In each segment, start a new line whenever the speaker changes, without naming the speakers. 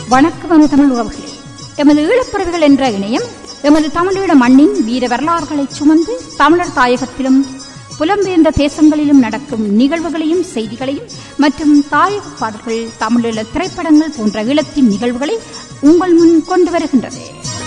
வணக்கம் தமிழ் உறவுகளே எமது ஈழப்பறவைகள் என்ற இணையம் எமது தமிழீழ மண்ணின் வீர வரலாறுகளை சுமந்து தமிழர் தாயகத்திலும் புலம்பெயர்ந்த தேசங்களிலும் நடக்கும் நிகழ்வுகளையும் செய்திகளையும் மற்றும் தாயக பாடல்கள் தமிழீழ திரைப்படங்கள் போன்ற ஈழத்தின் நிகழ்வுகளை உங்கள் முன் கொண்டு வருகின்றது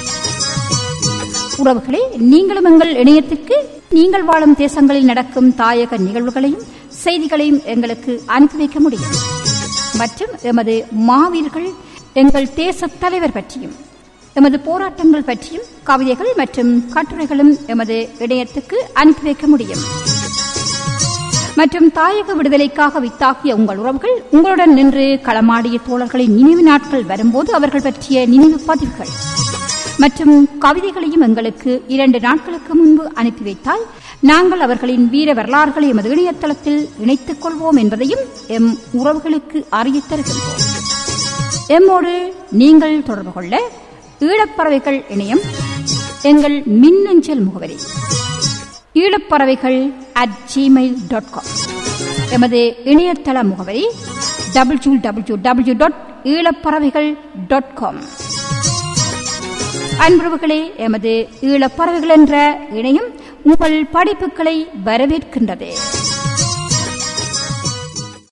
உறவுகளே நீங்களும் எங்கள் இணையத்திற்கு நீங்கள் வாழும் தேசங்களில் நடக்கும் தாயக நிகழ்வுகளையும் செய்திகளையும் எங்களுக்கு அனுப்பி வைக்க முடியும் மற்றும் எமது மாவீர்கள் எங்கள் தேச தலைவர் பற்றியும் எமது போராட்டங்கள் பற்றியும் கவிதைகள் மற்றும் கட்டுரைகளும் எமது இணையத்துக்கு அனுப்பி வைக்க முடியும் மற்றும் தாயக விடுதலைக்காக வித்தாகிய உங்கள் உறவுகள் உங்களுடன் நின்று களமாடிய தோழர்களின் நினைவு நாட்கள் வரும்போது அவர்கள் பற்றிய நினைவு பதிவுகள் மற்றும் கவிதைகளையும் எங்களுக்கு இரண்டு நாட்களுக்கு முன்பு அனுப்பி வைத்தால் நாங்கள் அவர்களின் வீர வரலாறுகளை எமது இணையதளத்தில் இணைத்துக் கொள்வோம் என்பதையும் எம் உறவுகளுக்கு அறியத் தருகின்றோம் எம்மோடு நீங்கள் தொடர்பு கொள்ள ஈழப்பறவைகள் இணையம் எங்கள் மின்னஞ்சல் முகவரி Eelaparavaigal at Gmail dot com எமது இணையதள முகவரி W W W dot Eelaparavaigal dot com அன்புறவுகளே எமது ஈழப்பறவைகள் என்ற இணையம் உங்கள் படிப்புகளை வரவேற்கின்றது